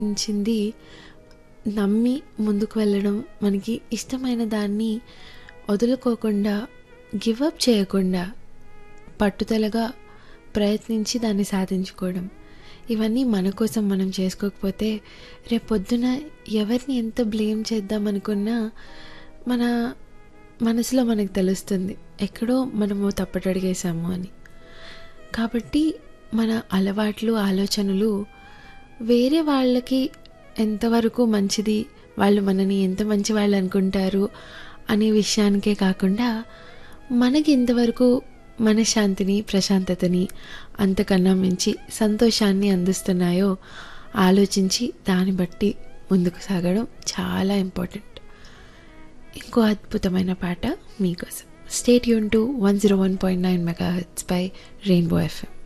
మించింది నమ్మి ముందుకు వెళ్ళడం మనకి ఇష్టమైన దాన్ని వదులుకోకుండా గివ్ అప్ చేయకుండా పట్టుదలగా ప్రయత్నించి దాన్ని సాధించుకోవడం ఇవన్నీ మన కోసం మనం చేసుకోకపోతే రేపొద్దున ఎవరిని ఎంత బ్లేమ్ చేద్దాం అనుకున్నా మన మనసులో మనకు తెలుస్తుంది ఎక్కడో మనము తప్పటడిగేసాము అని కాబట్టి మన అలవాట్లు ఆలోచనలు వేరే వాళ్ళకి ఎంతవరకు మంచిది వాళ్ళు మనని ఎంత మంచి వాళ్ళు అనుకుంటారు అనే విషయానికే కాకుండా మనకి ఎంతవరకు మనశ్శాంతిని ప్రశాంతతని అంతకన్నా మించి సంతోషాన్ని అందిస్తున్నాయో ఆలోచించి దాన్ని బట్టి ముందుకు సాగడం చాలా ఇంపార్టెంట్ ఇంకో అద్భుతమైన పాట మీకోసం స్టేట్ యూన్ two one zero one point nine megahertz by Rainbow FM